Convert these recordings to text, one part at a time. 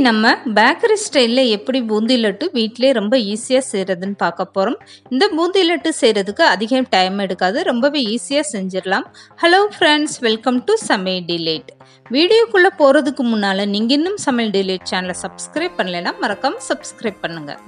நம்ம பேக்கரி ஸ்டைலில் எப்படி பூந்தி லட்டு வீட்டிலே ரொம்ப ஈஸியாக செய்கிறதுன்னு பார்க்க போகிறோம் இந்த பூந்தி லட்டு செய்கிறதுக்கு அதிகம் டைம் எடுக்காது ரொம்பவே ஈஸியாக செஞ்சிடலாம் ஹலோ ஃப்ரெண்ட்ஸ் வெல்கம் டு சமையல் டிலேட் வீடியோக்குள்ளே போகிறதுக்கு முன்னால் நீங்கள் இன்னும் சமையல் டிலேட் சேனலை சப்ஸ்கிரைப் பண்ணலைன்னா மறக்காமல் சப்ஸ்கிரைப் பண்ணுங்கள்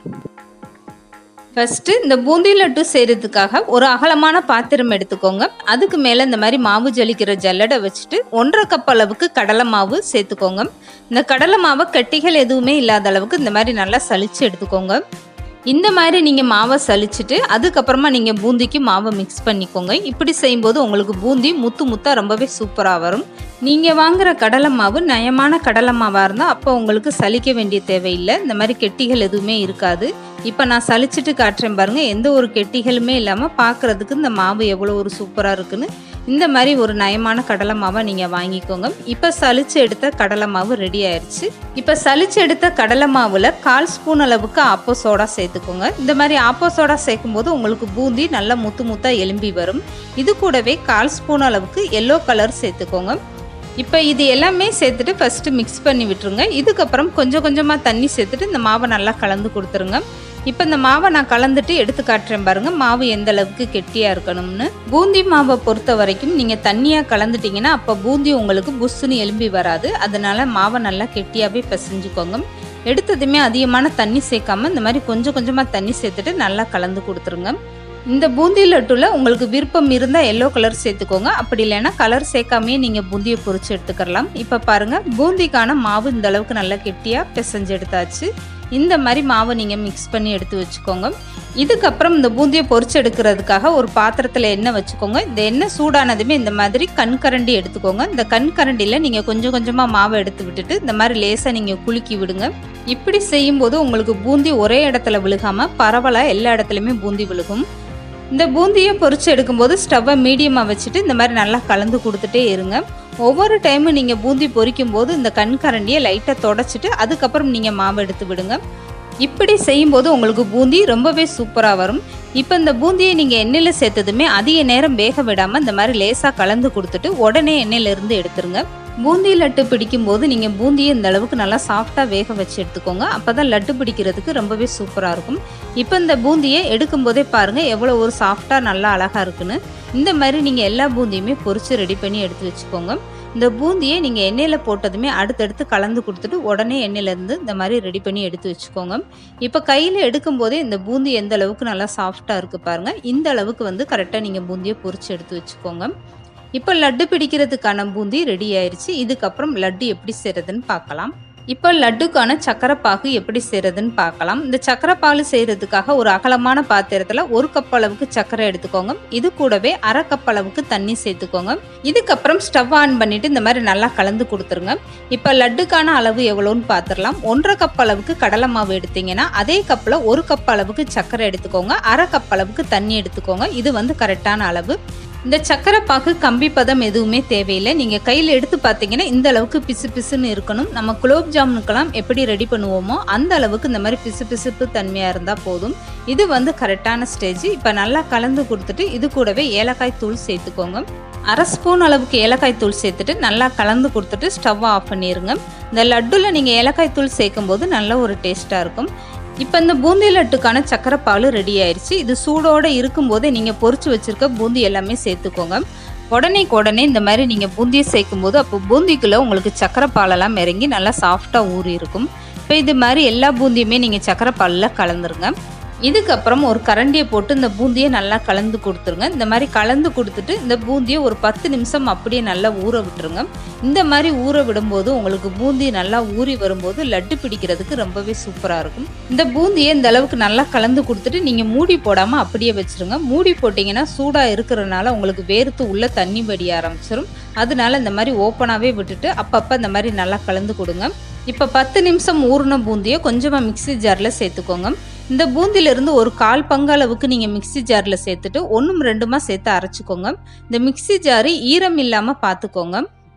ஃபஸ்ட்டு இந்த பூந்தி லட்டு செய்கிறதுக்காக ஒரு அகலமான பாத்திரம் எடுத்துக்கோங்க அதுக்கு மேலே இந்த மாதிரி மாவு ஜலிக்கிற ஜல்லடை வச்சுட்டு ஒன்றரை கப் அளவுக்கு கடலை மாவு சேர்த்துக்கோங்க இந்த கடலை மாவை கட்டிகள் எதுவுமே இல்லாத அளவுக்கு இந்த மாதிரி நல்லா சலிச்சு எடுத்துக்கோங்க இந்த மாதிரி நீங்கள் மாவை சலிச்சுட்டு அதுக்கப்புறமா நீங்கள் பூந்திக்கு மாவை மிக்ஸ் பண்ணிக்கோங்க இப்படி செய்யும்போது உங்களுக்கு பூந்தி முத்து முத்தாக ரொம்பவே சூப்பராக வரும் நீங்கள் வாங்குகிற கடலை மாவு நயமான கடலை மாவாக இருந்தால் அப்போ உங்களுக்கு சலிக்க வேண்டிய தேவையில்லை இந்த மாதிரி கெட்டிகள் எதுவுமே இருக்காது இப்போ நான் சலிச்சிட்டு காட்டுறேன் பாருங்கள் எந்த ஒரு கெட்டிகளுமே இல்லாமல் பார்க்குறதுக்கு இந்த மாவு எவ்வளோ ஒரு சூப்பராக இருக்குன்னு இந்த மாதிரி ஒரு நயமான கடலை மாவை நீங்கள் வாங்கிக்கோங்க இப்போ சலிச்சு எடுத்த கடலை மாவு ரெடி ஆயிடுச்சு இப்போ சலிச்சு எடுத்த கடலை மாவில் கால் ஸ்பூன் அளவுக்கு ஆப்போ சோடா சேர்த்துக்கோங்க இந்த மாதிரி ஆப்போ சோடா சேர்க்கும் போது உங்களுக்கு பூந்தி நல்லா முத்து முத்தாக எலும்பி வரும் இது கூடவே கால் ஸ்பூன் அளவுக்கு எல்லோ கலர் சேர்த்துக்கோங்க இப்போ இது எல்லாமே சேர்த்துட்டு ஃபஸ்ட்டு மிக்ஸ் பண்ணி விட்டுருங்க இதுக்கப்புறம் கொஞ்சம் கொஞ்சமாக தண்ணி சேர்த்துட்டு இந்த மாவை நல்லா கலந்து கொடுத்துருங்க இப்போ இந்த மாவை நான் கலந்துட்டு எடுத்து காட்டுறேன் பாருங்கள் மாவு எந்த அளவுக்கு கெட்டியாக இருக்கணும்னு பூந்தி மாவை பொறுத்த வரைக்கும் நீங்கள் தண்ணியாக கலந்துட்டிங்கன்னா அப்போ பூந்தி உங்களுக்கு புஷ்ஷுன்னு எலும்பி வராது அதனால மாவை நல்லா கெட்டியாகவே பிசைஞ்சுக்கோங்க எடுத்ததுமே அதிகமான தண்ணி சேர்க்காம இந்த மாதிரி கொஞ்சம் கொஞ்சமாக தண்ணி சேர்த்துட்டு நல்லா கலந்து கொடுத்துருங்க இந்த பூந்தி லட்டுவில் உங்களுக்கு விருப்பம் இருந்தால் எல்லோ கலர் சேர்த்துக்கோங்க அப்படி இல்லைன்னா கலர் சேர்க்காமையே நீங்கள் பூந்தியை பொரிச்சு எடுத்துக்கலாம் இப்போ பாருங்கள் பூந்திக்கான மாவு இந்த அளவுக்கு நல்லா கெட்டியாக பிசைஞ்சு எடுத்தாச்சு இந்த மாதிரி மாவை நீங்கள் மிக்ஸ் பண்ணி எடுத்து வச்சுக்கோங்க இதுக்கப்புறம் இந்த பூந்தியை பொரிச்சு எடுக்கிறதுக்காக ஒரு பாத்திரத்தில் எண்ணெய் வச்சுக்கோங்க இந்த எண்ணெய் சூடானதுமே இந்த மாதிரி கண் கரண்டி எடுத்துக்கோங்க இந்த கண் கரண்டியில் நீங்கள் கொஞ்சம் கொஞ்சமாக மாவை எடுத்து விட்டுட்டு இந்த மாதிரி லேசாக நீங்கள் குலுக்கி விடுங்க இப்படி செய்யும்போது உங்களுக்கு பூந்தி ஒரே இடத்துல விழுகாமல் பரவலாக எல்லா இடத்துலையுமே பூந்தி விழுகும் இந்த பூந்தியை பொரிச்சு எடுக்கும்போது ஸ்டவ்வை மீடியமாக வச்சுட்டு இந்த மாதிரி நல்லா கலந்து கொடுத்துட்டே இருங்க ஒவ்வொரு டைமும் நீங்கள் பூந்தி பொரிக்கும் போது இந்த கண் கரண்டியை லைட்டாக தொடச்சிட்டு அதுக்கப்புறம் நீங்கள் மாவு எடுத்து விடுங்க இப்படி செய்யும்போது உங்களுக்கு பூந்தி ரொம்பவே சூப்பராக வரும் இப்போ இந்த பூந்தியை நீங்கள் எண்ணெயில் சேர்த்ததுமே அதிக நேரம் வேக விடாமல் இந்த மாதிரி லேசாக கலந்து கொடுத்துட்டு உடனே எண்ணெயிலேருந்து எடுத்துருங்க பூந்தி லட்டு பிடிக்கும்போது நீங்கள் பூந்தியை இந்த அளவுக்கு நல்லா சாஃப்டாக வேக வச்சு எடுத்துக்கோங்க அப்போ தான் லட்டு பிடிக்கிறதுக்கு ரொம்பவே சூப்பராக இருக்கும் இப்போ இந்த பூந்தியை எடுக்கும்போதே பாருங்கள் எவ்வளோ ஒரு சாஃப்டாக நல்லா அழகாக இருக்குன்னு இந்த மாதிரி நீங்கள் எல்லா பூந்தியுமே பொரித்து ரெடி பண்ணி எடுத்து வச்சுக்கோங்க இந்த பூந்தியை நீங்கள் எண்ணெயில் போட்டதுமே அடுத்தடுத்து கலந்து கொடுத்துட்டு உடனே எண்ணெயிலேருந்து இந்த மாதிரி ரெடி பண்ணி எடுத்து வச்சுக்கோங்க இப்போ கையில் எடுக்கும்போதே இந்த பூந்தி எந்த அளவுக்கு நல்லா சாஃப்டாக இருக்குது பாருங்கள் இந்த அளவுக்கு வந்து கரெக்டாக நீங்கள் பூந்தியை பொரித்து எடுத்து வச்சுக்கோங்க இப்போ லட்டு பிடிக்கிறதுக்கான பூந்தி ரெடி ஆயிடுச்சு இதுக்கப்புறம் லட்டு எப்படி செய்கிறதுன்னு பார்க்கலாம் இப்போ லட்டுக்கான சக்கரை பாகு எப்படி செய்கிறதுன்னு பார்க்கலாம் இந்த சக்கரை பாகு செய்கிறதுக்காக ஒரு அகலமான பாத்திரத்தில் ஒரு கப் அளவுக்கு சக்கரை எடுத்துக்கோங்க இது கூடவே அரை கப் அளவுக்கு தண்ணி சேர்த்துக்கோங்க இதுக்கப்புறம் ஸ்டவ் ஆன் பண்ணிட்டு இந்த மாதிரி நல்லா கலந்து கொடுத்துருங்க இப்போ லட்டுக்கான அளவு எவ்வளோன்னு பார்த்துடலாம் ஒன்றரை கப் அளவுக்கு கடலை மாவு எடுத்தீங்கன்னா அதே கப்பில் ஒரு கப் அளவுக்கு சக்கரை எடுத்துக்கோங்க அரை கப் அளவுக்கு தண்ணி எடுத்துக்கோங்க இது வந்து கரெக்டான அளவு இந்த சக்கரை பாகு கம்பி பதம் எதுவுமே தேவையில்லை நீங்கள் கையில் எடுத்து பார்த்தீங்கன்னா இந்த அளவுக்கு பிசு பிசுன்னு இருக்கணும் நம்ம குலோப் ஜாமுனுக்கெல்லாம் எப்படி ரெடி பண்ணுவோமோ அந்த அளவுக்கு இந்த மாதிரி பிசு பிசுப்பு தன்மையாக இருந்தால் போதும் இது வந்து கரெக்டான ஸ்டேஜ் இப்போ நல்லா கலந்து கொடுத்துட்டு இது கூடவே ஏலக்காய் தூள் சேர்த்துக்கோங்க அரை ஸ்பூன் அளவுக்கு ஏலக்காய் தூள் சேர்த்துட்டு நல்லா கலந்து கொடுத்துட்டு ஸ்டவ் ஆஃப் பண்ணிடுங்க இந்த லட்டுவில் நீங்கள் ஏலக்காய் தூள் சேர்க்கும் போது நல்ல ஒரு டேஸ்ட்டாக இருக்கும் இப்போ இந்த பூந்தி லட்டுக்கான சக்கரை பால் ரெடி ஆயிடுச்சு இது சூடோடு இருக்கும்போதே நீங்கள் பொறிச்சு வச்சுருக்க பூந்தி எல்லாமே சேர்த்துக்கோங்க உடனே உடனே இந்த மாதிரி நீங்கள் பூந்தியை சேர்க்கும் போது அப்போ பூந்திக்குள்ளே உங்களுக்கு சக்கரை பாலெல்லாம் இறங்கி நல்லா சாஃப்டாக ஊறி இருக்கும் இப்போ இது மாதிரி எல்லா பூந்தியுமே நீங்கள் சக்கரை பாலில் கலந்துருங்க இதுக்கப்புறம் ஒரு கரண்டியை போட்டு இந்த பூந்தியை நல்லா கலந்து கொடுத்துருங்க இந்த மாதிரி கலந்து கொடுத்துட்டு இந்த பூந்தியை ஒரு பத்து நிமிஷம் அப்படியே நல்லா ஊற விட்டுருங்க இந்த மாதிரி ஊற விடும்போது உங்களுக்கு பூந்தி நல்லா ஊறி வரும்போது லட்டு பிடிக்கிறதுக்கு ரொம்பவே சூப்பராக இருக்கும் இந்த பூந்தியை இந்த அளவுக்கு நல்லா கலந்து கொடுத்துட்டு நீங்கள் மூடி போடாமல் அப்படியே வச்சுருங்க மூடி போட்டிங்கன்னா சூடாக இருக்கிறதுனால உங்களுக்கு வேர்த்து உள்ளே தண்ணி வடிய ஆரம்பிச்சிடும் அதனால இந்த மாதிரி ஓப்பனாகவே விட்டுட்டு அப்பப்போ இந்த மாதிரி நல்லா கலந்து கொடுங்க இப்போ பத்து நிமிஷம் ஊறின பூந்தியை கொஞ்சமாக மிக்சி ஜாரில் சேர்த்துக்கோங்க இந்த பூந்திலிருந்து ஒரு கால் பங்கு அளவுக்கு நீங்கள் மிக்சி ஜாரில் சேர்த்துட்டு ஒன்றும் ரெண்டுமா சேர்த்து அரைச்சிக்கோங்க இந்த மிக்சி ஜாரு ஈரம் இல்லாமல் பார்த்துக்கோங்க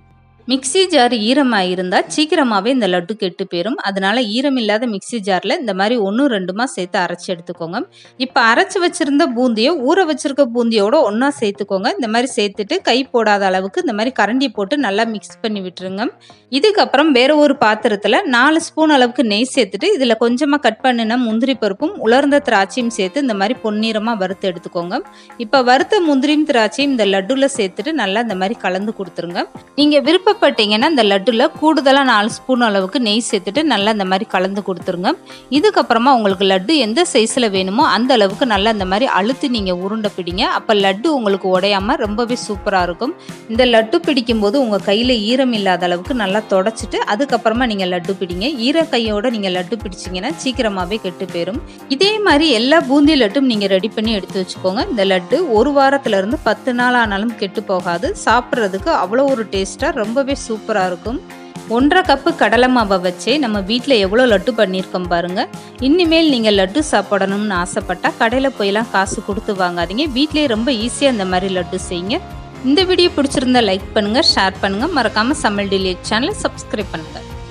மிக்ஸி ஜார் ஈரமாக இருந்தால் சீக்கிரமாகவே இந்த லட்டு கெட்டு போயிடும் அதனால ஈரம் இல்லாத மிக்ஸி ஜாரில் இந்த மாதிரி ஒன்றும் ரெண்டுமா சேர்த்து அரைச்சி எடுத்துக்கோங்க இப்போ அரைச்சி வச்சிருந்த பூந்தியை ஊற வச்சிருக்க பூந்தியோட ஒன்றா சேர்த்துக்கோங்க இந்த மாதிரி சேர்த்துட்டு கை போடாத அளவுக்கு இந்த மாதிரி கரண்டி போட்டு நல்லா மிக்ஸ் பண்ணி விட்டுருங்க இதுக்கப்புறம் வேற ஒரு பாத்திரத்தில் நாலு ஸ்பூன் அளவுக்கு நெய் சேர்த்துட்டு இதில் கொஞ்சமாக கட் பண்ணின முந்திரி பருப்பும் உலர்ந்த திராட்சையும் சேர்த்து இந்த மாதிரி பொன்னிறமாக வறுத்து எடுத்துக்கோங்க இப்போ வறுத்த முந்திரியும் திராட்சையும் இந்த லட்டுல சேர்த்துட்டு நல்லா இந்த மாதிரி கலந்து கொடுத்துருங்க நீங்கள் விருப்பப்பட்டீங்கன்னா இந்த லட்டுல கூடுதலாக நாலு ஸ்பூன் அளவுக்கு நெய் சேர்த்துட்டு நல்லா இந்த மாதிரி கலந்து கொடுத்துருங்க இதுக்கப்புறமா உங்களுக்கு லட்டு எந்த சைஸில் வேணுமோ அந்த அளவுக்கு நல்லா இந்த மாதிரி அழுத்தி நீங்கள் உருண்டை பிடிங்க அப்போ லட்டு உங்களுக்கு உடையாம ரொம்பவே சூப்பராக இருக்கும் இந்த லட்டு பிடிக்கும்போது உங்கள் கையில் ஈரம் இல்லாத அளவுக்கு நல்லா தொடச்சிட்டு அதுக்கப்புறமா நீங்கள் லட்டு பிடிங்க ஈர கையோட நீங்கள் லட்டு பிடிச்சிங்கன்னா சீக்கிரமாகவே கெட்டு போயிடும் இதே மாதிரி எல்லா பூந்தி லட்டும் நீங்கள் ரெடி பண்ணி எடுத்து வச்சுக்கோங்க இந்த லட்டு ஒரு வாரத்துலேருந்து பத்து நாள் ஆனாலும் கெட்டு போகாது சாப்பிட்றதுக்கு அவ்வளோ ஒரு டேஸ்ட்டாக ரொம்பவே சூப்பராக இருக்கும் ஒன்றரை கப்பு கடலை மாவை வச்சே நம்ம வீட்டில் எவ்வளோ லட்டு பண்ணியிருக்கோம் பாருங்க இனிமேல் நீங்கள் லட்டு சாப்பிடணும்னு ஆசைப்பட்டால் கடையில் போயெல்லாம் காசு கொடுத்து வாங்காதீங்க வீட்டிலேயே ரொம்ப ஈஸியாக இந்த மாதிரி லட்டு செய்யுங்க இந்த வீடியோ பிடிச்சிருந்தா லைக் பண்ணுங்கள் ஷேர் பண்ணுங்கள் மறக்காமல் சமையல் டிலேட் சேனலை சப்ஸ்கிரைப் பண்ணுங்கள்